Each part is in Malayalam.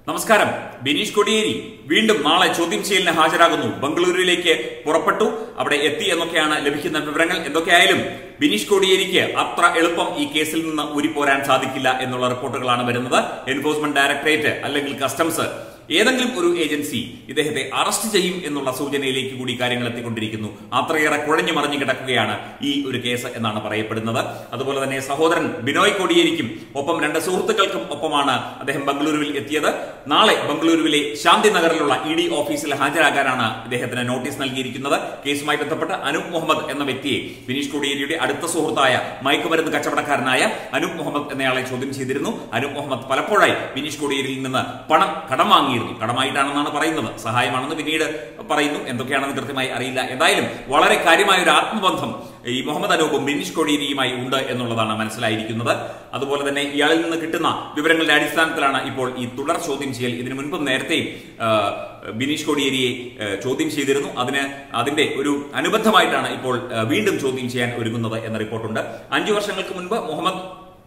നമസ്കാരം ബിനീഷ് കൊടിയേരി വീണ്ടും നാളെ ചോദ്യം ചെയ്യലിന് ഹാജരാകുന്നു ബംഗളൂരുവിലേക്ക് പുറപ്പെട്ടു അവിടെ എത്തി എന്നൊക്കെയാണ് ലഭിക്കുന്ന വിവരങ്ങൾ എന്തൊക്കെയായാലും ബിനീഷ് കൊടിയേരിക്ക് അത്ര എളുപ്പം ഈ കേസിൽ നിന്ന് ഊരിപ്പോരാൻ സാധിക്കില്ല എന്നുള്ള റിപ്പോർട്ടുകളാണ് വരുന്നത് എൻഫോഴ്സ്മെന്റ് ഡയറക്ടറേറ്റ് അല്ലെങ്കിൽ കസ്റ്റംസ് ഏതെങ്കിലും ഒരു ഏജൻസി ഇദ്ദേഹത്തെ അറസ്റ്റ് ചെയ്യും എന്നുള്ള സൂചനയിലേക്ക് കൂടി കാര്യങ്ങൾ എത്തിക്കൊണ്ടിരിക്കുന്നു അത്രയേറെ കുഴഞ്ഞു മറിഞ്ഞു കിടക്കുകയാണ് ഈ ഒരു കേസ് എന്നാണ് പറയപ്പെടുന്നത് അതുപോലെ തന്നെ സഹോദരൻ ബിനോയ് കൊടിയേരിക്കും ഒപ്പം രണ്ട് സുഹൃത്തുക്കൾക്കും ഒപ്പമാണ് അദ്ദേഹം ബംഗളൂരുവിൽ എത്തിയത് നാളെ ബംഗളൂരുവിലെ ശാന്തി നഗറിലുള്ള ഇ ഡി ഓഫീസിൽ ഹാജരാകാനാണ് ഇദ്ദേഹത്തിന് നോട്ടീസ് നൽകിയിരിക്കുന്നത് കേസുമായി ബന്ധപ്പെട്ട് അനൂപ് മുഹമ്മദ് എന്ന വ്യക്തിയെ ബിനീഷ് കൊടിയേരിയുടെ അടുത്ത സുഹൃത്തായ മയക്കുമരുന്ന് കച്ചവടക്കാരനായ അനൂപ് മുഹമ്മദ് എന്നയാളെ ചോദ്യം ചെയ്തിരുന്നു അനൂപ് മുഹമ്മദ് പലപ്പോഴായി ബിനീഷ് കൊടിയേരിയിൽ നിന്ന് പണം കടം വാങ്ങിയിരുന്നു കടമായിട്ടാണെന്നാണ് പറയുന്നത് സഹായമാണെന്ന് പിന്നീട് പറയുന്നു എന്തൊക്കെയാണെന്ന് കൃത്യമായി അറിയില്ല എന്തായാലും വളരെ കാര്യമായ ഒരു ആത്മബന്ധം ഈ മുഹമ്മദ് അനൂപും ബിനീഷ് കൊടിയേരിയുമായി ഉണ്ട് എന്നുള്ളതാണ് മനസ്സിലായിരിക്കുന്നത് അതുപോലെ തന്നെ ഇയാളിൽ നിന്ന് കിട്ടുന്ന വിവരങ്ങളുടെ അടിസ്ഥാനത്തിലാണ് ഇപ്പോൾ ഈ തുടർ ചോദ്യം ചെയ്യൽ ഇതിനു മുൻപും നേരത്തെ ആ, ബിനീഷ് കൊടിയേരിയെ ആ, ചോദ്യം ചെയ്തിരുന്നു അതിന് അതിന്റെ ഒരു അനുബന്ധമായിട്ടാണ് ഇപ്പോൾ ആ, വീണ്ടും ചോദ്യം ചെയ്യാൻ ഒരുങ്ങുന്നത് എന്ന റിപ്പോർട്ടുണ്ട് അഞ്ചു വർഷങ്ങൾക്ക് മുൻപ് മുഹമ്മദ്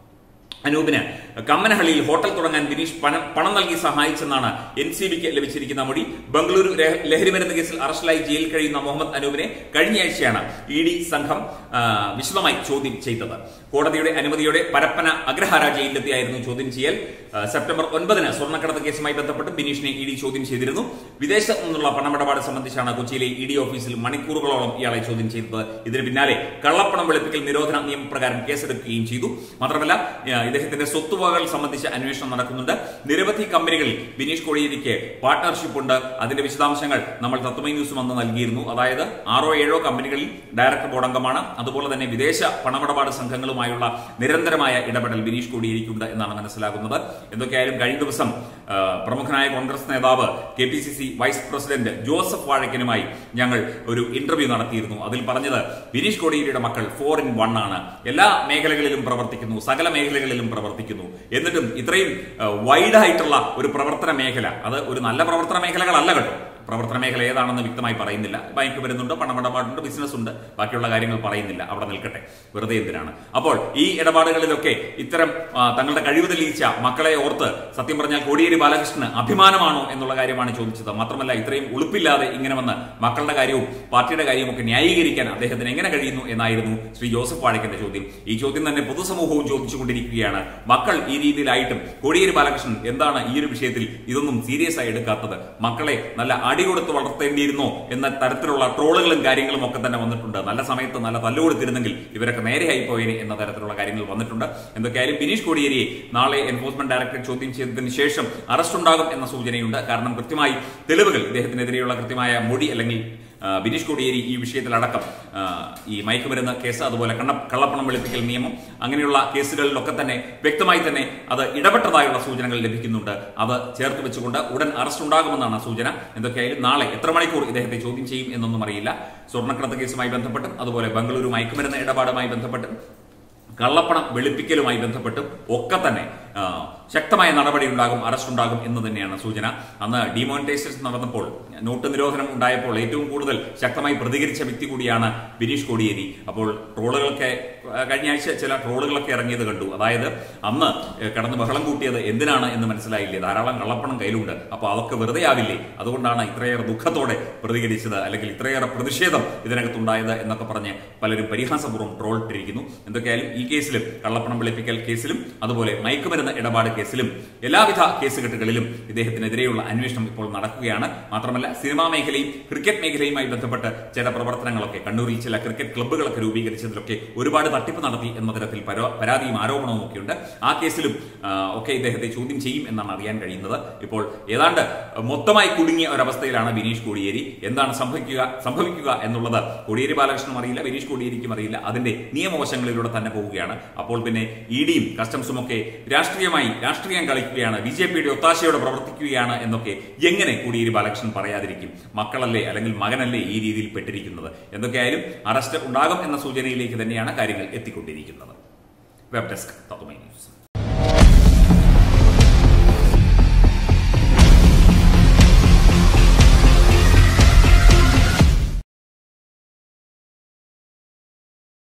അനൂപിന് കമ്മനഹള്ളിയിൽ ഹോട്ടൽ തുടങ്ങാൻ ബിനീഷ് പണം പണം നൽകി സഹായിച്ചെന്നാണ് എൻ സി ബിക്ക് ലഭിച്ചിരിക്കുന്ന മൊഴി ബംഗളൂരു രഹ- ലഹരിമരുന്ന് കേസിൽ അറസ്റ്റിലായി ജയിലിൽ കഴിയുന്ന മുഹമ്മദ് അനൂപിനെ കഴിഞ്ഞയാഴ്ചയാണ് ഇ ഡി സംഘം ആ, വിശദമായി ചോദ്യം ചെയ്തത് കോടതിയുടെ അനുമതിയോടെ പരപ്പന അഗ്രഹാര ജയിലിലെത്തിയായിരുന്നു ചോദ്യം ചെയ്യൽ ആ, സെപ്റ്റംബർ ഒൻപതിന് സ്വർണ്ണക്കടത്ത് കേസുമായി ബന്ധപ്പെട്ട് ബിനീഷിനെ ഇ ഡി ചോദ്യം ചെയ്തിരുന്നു വിദേശത്ത് നിന്നുള്ള പണമിടപാട് സംബന്ധിച്ചാണ് കൊച്ചിയിലെ ഇ ഡി ഓഫീസിൽ മണിക്കൂറുകളോളം ഇയാളെ ചോദ്യം ചെയ്തത് ഇതിന് പിന്നാലെ കള്ളപ്പണം വെളുപ്പിക്കൽ നിരോധന നിയമപ്രകാരം കേസെടുക്കുകയും ചെയ്തു മാത്രമല്ല ആ, ഇദ്ദേഹത്തിന്റെ സ്വത്തുവകകൾ സംബന്ധിച്ച് അന്വേഷണം നടക്കുന്നുണ്ട് നിരവധി കമ്പനികളിൽ ബിനീഷ് കോടിയേരിക്ക് പാർട്ട്ണർഷിപ്പ് ഉണ്ട് അതിന്റെ വിശദാംശങ്ങൾ നമ്മൾ തത്വമൈ ന്യൂസ് വന്ന് നൽകിയിരുന്നു അതായത് ആറോ ഏഴോ കമ്പനികളിൽ ഡയറക്ടർ ബോർഡ് അംഗമാണ് അതുപോലെ തന്നെ വിദേശ പണമിടപാട് സംഘങ്ങളുമായുള്ള നിരന്തരമായ ഇടപെടൽ ബിനീഷ് കോടിയേരിക്കുണ്ട് എന്നാണ് മനസ്സിലാകുന്നത് എന്തൊക്കെയായാലും കഴിഞ്ഞ ദിവസം ആ, പ്രമുഖനായ കോൺഗ്രസ് നേതാവ് K P C C vice president Joseph വാഴക്കനുമായി ഞങ്ങൾ ഒരു ഇന്റർവ്യൂ നടത്തിയിരുന്നു അതിൽ പറഞ്ഞത് ബിനീഷ് കോടിയേരിയുടെ മക്കൾ ഫോർ ഇൻ വൺ ആണ് എല്ലാ മേഖലകളിലും പ്രവർത്തിക്കുന്നു സകല മേഖലകളിലും പ്രവർത്തിക്കുന്നു എന്നിട്ടും ഇത്രയും വൈഡ് ആയിട്ടുള്ള ഒരു പ്രവർത്തന മേഖല അത് ഒരു നല്ല പ്രവർത്തന മേഖലകളല്ല കേട്ടോ പ്രവർത്തന മേഖല ഏതാണെന്ന് വ്യക്തമായി പറയുന്നില്ല ബാങ്ക് വരുന്നുണ്ട് പണമിടപാടുണ്ട് ബിസിനസ് ഉണ്ട് ബാക്കിയുള്ള കാര്യങ്ങൾ പറയുന്നില്ല അവിടെ നിൽക്കട്ടെ വെറുതെ എന്തിനാണ് അപ്പോൾ ഈ ഇടപാടുകളിലൊക്കെ ഇത്തരം ആ, തങ്ങളുടെ കഴിവ് തെളിയിച്ച മക്കളെ ഓർത്ത് സത്യം പറഞ്ഞാൽ കോടിയേരി ബാലകൃഷ്ണന് അഭിമാനമാണോ എന്നുള്ള കാര്യമാണ് ചോദിച്ചത് മാത്രമല്ല ഇത്രയും ഉളുപ്പില്ലാതെ ഇങ്ങനെ വന്ന് മക്കളുടെ കാര്യവും പാർട്ടിയുടെ കാര്യവും ഒക്കെ ന്യായീകരിക്കാൻ അദ്ദേഹത്തിന് എങ്ങനെ കഴിയുന്നു എന്നായിരുന്നു ശ്രീ ജോസഫ് വാഴക്കന്റെ ചോദ്യം ഈ ചോദ്യം തന്നെ പൊതുസമൂഹവും ചോദിച്ചുകൊണ്ടിരിക്കുകയാണ് മക്കൾ ഈ രീതിയിലായിട്ടും കോടിയേരി ബാലകൃഷ്ണൻ എന്താണ് ഈ ഒരു വിഷയത്തിൽ ഇതൊന്നും സീരിയസ് ആയി എടുക്കാത്തത് മക്കളെ നല്ല അടി കൊടുത്ത് വളർത്തേണ്ടിയിരുന്നോ എന്ന തരത്തിലുള്ള ട്രോളുകളും കാര്യങ്ങളും ഒക്കെ തന്നെ വന്നിട്ടുണ്ട് നല്ല സമയത്ത് നല്ല തല്ലു കൊടുത്തിരുന്നെങ്കിൽ ഇവരൊക്കെ നേരെയായി പോയേനെ എന്ന തരത്തിലുള്ള കാര്യങ്ങൾ വന്നിട്ടുണ്ട് എന്തൊക്കെയായാലും ബിനീഷ് കോടിയേരിയെ നാളെ എൻഫോഴ്സ്മെന്റ് ഡയറക്ടറേറ്റ് ചോദ്യം ചെയ്തതിന് ശേഷം അറസ്റ്റ് ഉണ്ടാകും എന്ന സൂചനയുണ്ട് കാരണം കൃത്യമായി തെളിവുകൾ ഇദ്ദേഹത്തിനെതിരെയുള്ള കൃത്യമായ മൊഴി അല്ലെങ്കിൽ ആ, ബിനീഷ് കോടിയേരി ഈ വിഷയത്തിലടക്കം ആ, ഈ മയക്കുമരുന്ന് കേസ് അതുപോലെ കണ്ണ കള്ളപ്പണം വെളുപ്പിക്കൽ നിയമം അങ്ങനെയുള്ള കേസുകളിലൊക്കെ തന്നെ വ്യക്തമായി തന്നെ അത് ഇടപെട്ടതായുള്ള സൂചനകൾ ലഭിക്കുന്നുണ്ട് അത് ചേർത്ത് വെച്ചുകൊണ്ട് ഉടൻ അറസ്റ്റ് ഉണ്ടാകുമെന്നാണ് സൂചന എന്തൊക്കെയായാലും നാളെ എത്ര മണിക്കൂർ ഇദ്ദേഹത്തെ ചോദ്യം ചെയ്യും എന്നൊന്നും അറിയില്ല സ്വർണ്ണക്കടത്ത് കേസുമായി ബന്ധപ്പെട്ടും അതുപോലെ ബംഗളൂരു മയക്കുമരുന്ന് ഇടപാടുമായി ബന്ധപ്പെട്ടും കള്ളപ്പണം വെളുപ്പിക്കലുമായി ബന്ധപ്പെട്ടും ഒക്കെ തന്നെ ആ, ശക്തമായ നടപടി ഉണ്ടാകും അറസ്റ്റ് ഉണ്ടാകും എന്ന് തന്നെയാണ് സൂചന അന്ന് ഡിമോണിറ്റൈസേഷൻ നടന്നപ്പോൾ നോട്ട് നിരോധനം ഉണ്ടായപ്പോൾ ഏറ്റവും കൂടുതൽ ശക്തമായി പ്രതികരിച്ച വ്യക്തി കൂടിയാണ് ബിനീഷ് കോടിയേരി അപ്പോൾ ട്രോളുകളൊക്കെ ആ, കഴിഞ്ഞ ആഴ്ച ചില ട്രോളുകളൊക്കെ ഇറങ്ങിയത് കണ്ടു അതായത് അന്ന് ഏ, കടന്ന് ബഹളം കൂട്ടിയത് എന്തിനാണ് എന്ന് മനസ്സിലായില്ലേ ധാരാളം കള്ളപ്പണം കയ്യിലുണ്ട് അപ്പോൾ അതൊക്കെ വെറുതെ ആവില്ലേ അതുകൊണ്ടാണ് ഇത്രയേറെ ദുഃഖത്തോടെ പ്രതികരിച്ചത് അല്ലെങ്കിൽ ഇത്രയേറെ പ്രതിഷേധം ഇതിനകത്തുണ്ടായത് എന്നൊക്കെ പറഞ്ഞ് പലരും പരിഹാസപൂർവ്വം ട്രോൾ ഇട്ടിരിക്കുന്നു എന്തൊക്കെയായാലും ഈ കേസിലും കള്ളപ്പണം വെളുപ്പിക്കൽ കേസിലും അതുപോലെ മയക്കുമരുന്ന് ഇടപാട് കേസിലും എല്ലാവിധ കേസുകെട്ടുകളിലും ഇദ്ദേഹത്തിനെതിരെയുള്ള അന്വേഷണം ഇപ്പോൾ നടക്കുകയാണ് മാത്രമല്ല സിനിമാ മേഖലയും ക്രിക്കറ്റ് മേഖലയുമായി ബന്ധപ്പെട്ട് ചില പ്രവർത്തനങ്ങളൊക്കെ കണ്ണൂരിൽ ചില ക്രിക്കറ്റ് ക്ലബ്ബുകളൊക്കെ രൂപീകരിച്ചതിലൊക്കെ ഒരുപാട് തട്ടിപ്പ് നടത്തി എന്ന തരത്തിൽ പരോ- പരാതിയും ആരോപണവും ഒക്കെ ഉണ്ട് ആ കേസിലും ആ, ഒക്കെ ഇദ്ദേഹത്തെ ചോദ്യം ചെയ്യും എന്നാണ് അറിയാൻ കഴിയുന്നത് ഇപ്പോൾ ഏതാണ്ട് മൊത്തമായി കുടുങ്ങിയ ഒരവസ്ഥയിലാണ് ബിനീഷ് കോടിയേരി എന്താണ് സംഭവിക്കുക സംഭവിക്കുക എന്നുള്ളത് കോടിയേരി ബാലകൃഷ്ണനും അറിയില്ല ബിനീഷ് കോടിയേരിക്കും അറിയില്ല അതിന്റെ നിയമവശങ്ങളിലൂടെ തന്നെ പോവുകയാണ് അപ്പോൾ പിന്നെ ഇ ഡിയും കസ്റ്റംസും ഒക്കെ രാഷ്ട്രീയമായി രാഷ്ട്രീയം കളിക്കുകയാണ് ബി ജെ പിയുടെ ഒത്താശയോടെ പ്രവർത്തിക്കുകയാണ് എന്നൊക്കെ എങ്ങനെ കോടിയേരി ബാലകൃഷ്ണൻ പറയാതിരിക്കും മക്കളല്ലേ അല്ലെങ്കിൽ മകനല്ലേ ഈ രീതിയിൽ പെട്ടിരിക്കുന്നത് എന്തൊക്കെയായാലും അറസ്റ്റ് ഉണ്ടാകും എന്ന സൂചനയിലേക്ക് തന്നെയാണ് കാര്യങ്ങൾ എത്തിക്കൊണ്ടിരിക്കുന്നത് വെബ് ഡെസ്ക് തത്വമൈ ന്യൂസ്